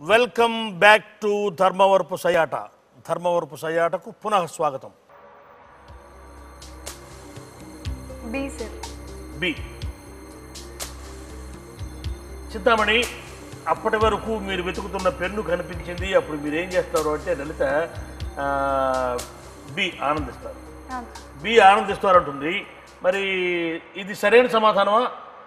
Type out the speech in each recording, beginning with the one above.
Welcome back to Dharmavarapu Sayata Dharmavarapu సయాటకు పునః స్వాగతం బి సార్ బి చింతామణి అప్పటి వరకు మీరు వెతుకుతున్న పెన్ను కనిపించింది అప్పుడు మీరు ఏం చేస్తారు అంటే లలిత ఆ, బి ఆనందిస్తారు బి ఆనందిస్తారు అంటుంది మరి ఇది సరైన సమాధానమా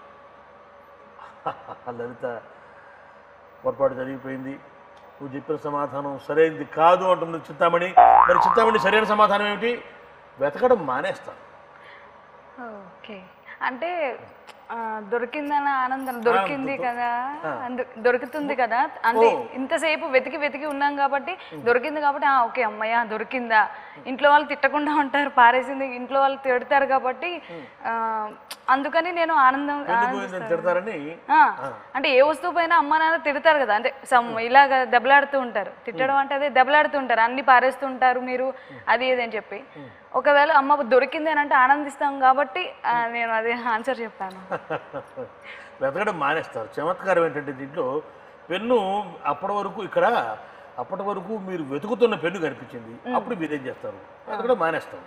లలిత పొరపాటు జరిగిపోయింది నువ్వు చెప్పిన సమాధానం సరైనది కాదు అంటుంది చింతామణి మరి చింతామణి సరైన సమాధానం ఏమిటి వెతకడం మానేస్తాను ఓకే అంటే ఆ, దొరికిందన్న ఆనందం దొరికింది కదా అందు దొరుకుతుంది కదా అంటే ఇంతసేపు వెతికి వెతికి ఉన్నాం కాబట్టి దొరికింది కాబట్టి ఆ, ఓకే అమ్మయ్య దొరికిందా ఇంట్లో వాళ్ళు తిట్టకుండా ఉంటారు పారేసింది ఇంట్లో వాళ్ళు తిడతారు కాబట్టి ఆ, అందుకని నేను ఆనందం పోయిందని తిడతారని ఆ, అంటే ఏ వస్తువు పైన అమ్మ నాన్న తిడతారు కదా అంటే సమ్ ఇలాగ దెబ్బలాడుతూ ఉంటారు తిట్టడం అంటే అదే దెబ్బలాడుతూ ఉంటారు అన్ని పారేస్తుంటారు మీరు అది ఇది అని చెప్పి ఒకవేళ అమ్మ దొరికింది అని అంటే ఆనందిస్తాం కాబట్టి ఆ, నేను అదే ఆన్సర్ చెప్పాను వెతకడం మానేస్తారు చమత్కారం ఏంటంటే దీంట్లో పెన్ను అప్పటి వరకు ఇక్కడ అప్పటి వరకు మీరు వెతుకుతున్న పెన్ను కనిపించింది అప్పుడు మీరేం చేస్తారు వెతకడం మానేస్తాం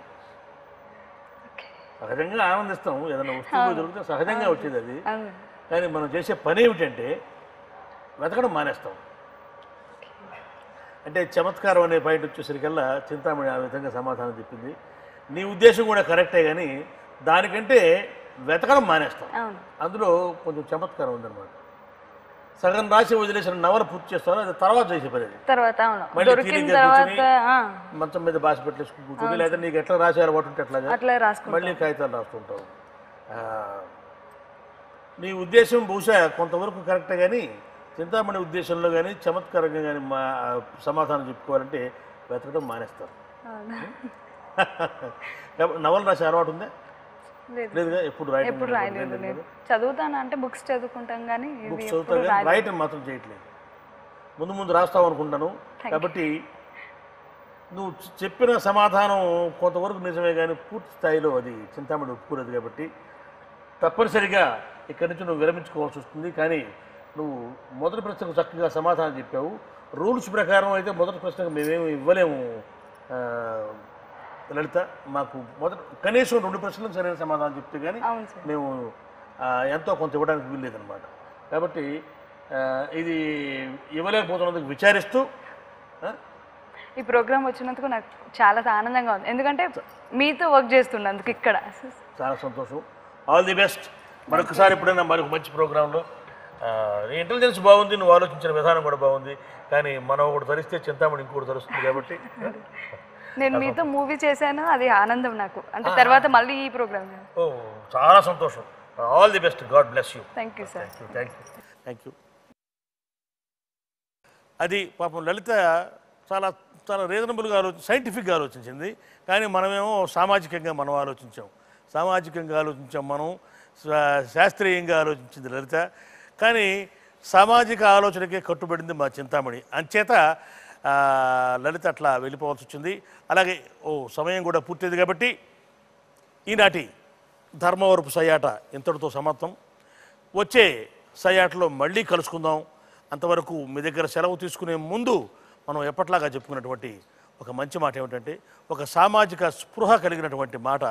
సహజంగా ఆనందిస్తాం ఏదైనా వస్తువు దొరికితే సహజంగా వచ్చేది అది అవును. కానీ మనం చేసే పని ఏమిటంటే వెతకడం మానేస్తాం అంటే చమత్కారం అనే పాయింట్ వచ్చేసరికల్లా చింతామణి ఆ విధంగా సమాధానం చెప్పింది నీ ఉద్దేశం కూడా కరెక్టే కానీ దానికంటే వెతకడం మానేస్తాం అవును అందులో కొంచెం చమత్కారం ఉందన్నమాట సగం రాసి వదిలేసిన నవల పూర్తి చేస్తాను అది తర్వాత చేసే పని అది తర్వాత అవును మళ్ళీ దొరికిన తీరిగ్గా తర్వాత కూర్చుని ఆ, మంచం మీద బాసి పెట్టేసుకుని కూర్చొని లేదా నీకు ఎట్లా రాసే అలవాటు ఉంటే అట్లాగా అట్లా రాసుకుంటాం మళ్ళీ కాగితాలు రాస్తుంటావు ఆ, నీ ఉద్దేశం బహుశా కొంతవరకు కరెక్టే కానీ చింతామణి ఉద్దేశంలో కానీ చమత్కారంగా కానీ మా సమాధానం చెప్పుకోవాలంటే వెతకడం మానేస్తారు అవును. కాబట్టి నవల రాసే అలవాటు ఉందా లేదు లేదుగా ఎప్పుడు రాయటం ఎప్పుడు రాయలేదు నేను చదువుతాను అంటే బుక్స్ చదువుకుంటాం కానీ ఇది బుక్స్ ఎప్పుడు చదువుతావు కానీ రాయటం మాత్రం చేయట్లేదు ముందు ముందు రాస్తావు అనుకుంటాను కాబట్టి నువ్వు చె- చెప్పిన సమాధానం కొంతవరకు నిజమే కానీ పూర్తి స్థాయిలో అది చింతామణి ఒప్పుకోలేదు కాబట్టి తప్పనిసరిగా ఇక్కడి నుంచి నువ్వు విరమించుకోవాల్సి వస్తుంది కానీ నువ్వు మొదటి ప్రశ్నకు చక్కగా సమాధానం చెప్పావు రూల్స్ ప్రకారం అయితే మొదటి ప్రశ్నకు మేమేమి ఇవ్వలేము ఆ, లలిత మాకు మొదటి కనీసం రెండు ప్రశ్నలకు సరైన సమాధానం చెప్తే కానీ అవును సార్ మేము ఆ, ఎంతో కొంత ఇవ్వడానికి వీల్లేదనమాట కాబట్టి ఆ, ఇది ఇవ్వలేకపోతున్నందుకు విచారిస్తూ ఆ, ఈ ప్రోగ్రామ్ వచ్చినందుకు నాకు చాలా ఆనందంగా ఉంది ఎందుకంటే మీతో వర్క్ చేస్తున్నందుకు ఇక్కడ చాలా సంతోషం ఆల్ ది బెస్ట్ మరొకసారి ఎప్పుడైనా మరొక మంచి ప్రోగ్రాంలో నీ ఇంటెలిజెన్స్ బాగుంది నువ్వు ఆలోచించిన విధానం కూడా బాగుంది కానీ మనం ఒకటి ధరిస్తే చింతామణి ఇంకోటి ధరుస్తుంది కాబట్టి నేను మీతో మూవీ చేశాను అది ఆనందం నాకు అంటే తర్వాత మళ్ళీ ఈ ప్రోగ్రామ్ ఓ చాలా సంతోషం all the best God bless you thank you sir thank you thank you అది పాపం లలిత చాలా చాలా రీజనబుల్గా ఆలోచి సైంటిఫిక్గా ఆలోచించింది కానీ మనమేమో సామాజికంగా మనం ఆలోచించాం సామాజికంగా ఆలోచించాం మనం శా- శాస్త్రీయంగా ఆలోచించింది లలిత కానీ సామాజిక ఆలోచనకే కట్టుబడింది మా చింతామణి అంచేత ఆ, లలిత అట్లా వెళ్ళిపోవాల్సి వచ్చింది అలాగే ఓ సమయం కూడా పూర్తయింది కాబట్టి ఈనాటి ధర్మవరపు సయాట ఇంతటితో సమాప్తం వచ్చే సయాటలో మళ్ళీ కలుసుకుందాం అంతవరకు మీ దగ్గర సెలవు తీసుకునే ముందు మనం ఎప్పట్లాగా చెప్పుకున్నటువంటి ఒక మంచి మాట ఏమిటంటే ఒక సామాజిక స్పృహ కలిగినటువంటి మాట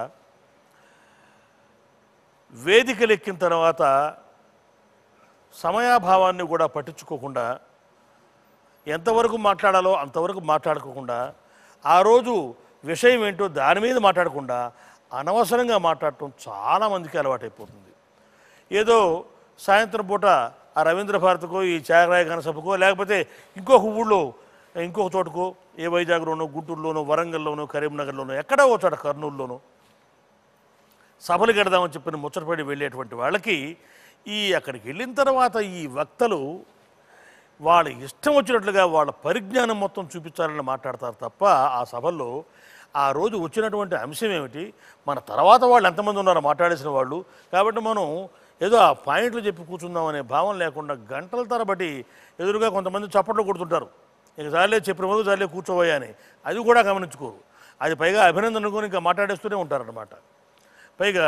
వేదికలెక్కిన తర్వాత సమయాభావాన్ని కూడా పట్టించుకోకుండా ఎంతవరకు మాట్లాడాలో అంతవరకు మాట్లాడుకోకుండా ఆ రోజు విషయం ఏంటో దాని మీద మాట్లాడకుండా అనవసరంగా మాట్లాడటం చాలామందికి అలవాటైపోతుంది ఏదో సాయంత్రం పూట ఆ రవీంద్ర భారతికో ఈ త్యాగరాయ గణసభకో లేకపోతే ఇంకొక ఊళ్ళో ఇంకొక చోటకో ఏ వైజాగ్లోనో గుంటూరులోనో వరంగల్లోనో కరీంనగర్లోనో ఎక్కడో ఒక చోట కర్నూలులోనో సభలు గడదామని చెప్పిన ముచ్చటపడి వెళ్ళేటువంటి వాళ్ళకి ఈ అక్కడికి వెళ్ళిన తర్వాత ఈ వక్తలు వాళ్ళ ఇష్టం వచ్చినట్లుగా వాళ్ళ పరిజ్ఞానం మొత్తం చూపించాలని మాట్లాడతారు తప్ప ఆ సభల్లో ఆ రోజు వచ్చినటువంటి అంశం ఏమిటి మన తర్వాత వాళ్ళు ఎంతమంది ఉన్నారో మాట్లాడేసిన వాళ్ళు కాబట్టి మనం ఏదో ఆ పాయింట్లు చెప్పి కూర్చుందాం అనే భావం లేకుండా గంటల తరబడి ఎదురుగా కొంతమంది చప్పట్లు కొడుతుంటారు ఇక చాలే చెప్పిన వరకు చాలే కూర్చోబోయా అని అది కూడా గమనించుకోరు అది పైగా అభినందన అనుకొని ఇంకా మాట్లాడేస్తూనే ఉంటారన్నమాట పైగా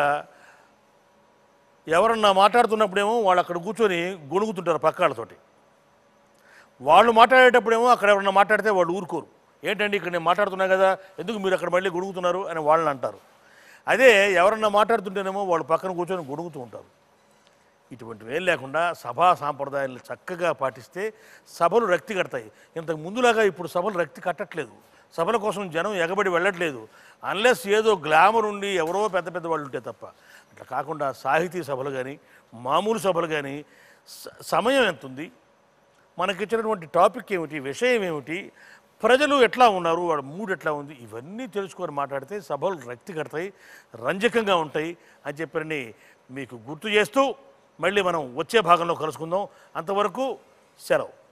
ఎవరన్నా మాట్లాడుతున్నప్పుడేమో వాళ్ళు అక్కడ కూర్చొని గొణుగుతుంటారు పక్కాళ్ళతోటి వాళ్ళు మాట్లాడేటప్పుడేమో అక్కడ ఎవరన్నా మాట్లాడితే వాళ్ళు ఊరుకోరు ఏంటండి ఇక్కడ నేను మాట్లాడుతున్నా కదా ఎందుకు మీరు అక్కడ మళ్ళీ గొడుగుతున్నారు అని వాళ్ళని అంటారు అదే ఎవరన్నా మాట్లాడుతుంటేనేమో వాళ్ళు పక్కన కూర్చొని గొడుగుతూ ఉంటారు ఇటువంటివి ఏం లేకుండా సభా సాంప్రదాయాలు చక్కగా పాటిస్తే సభలు రక్తి కడతాయి ఇంతకు ముందులాగా ఇప్పుడు సభలు రక్తి కట్టట్లేదు సభల కోసం జనం ఎగబడి వెళ్ళట్లేదు అన్లెస్ ఏదో గ్లామర్ ఉండి ఎవరో పెద్ద పెద్ద వాళ్ళు ఉంటే తప్ప అట్లా కాకుండా సాహితీ సభలు కానీ మామూలు సభలు కానీ స- సమయం ఎంత ఉంది మనకిచ్చినటువంటి టాపిక్ ఏమిటి విషయం ఏమిటి ప్రజలు ఎట్లా ఉన్నారు వాళ్ళ మూడ్ ఎట్లా ఉంది ఇవన్నీ తెలుసుకొని మాట్లాడితే సభలు రక్తి కడతాయి రంజకంగా ఉంటాయి అని చెప్పని మీకు గుర్తు చేస్తూ మళ్ళీ మనం వచ్చే భాగంలో కలుసుకుందాం అంతవరకు సెలవు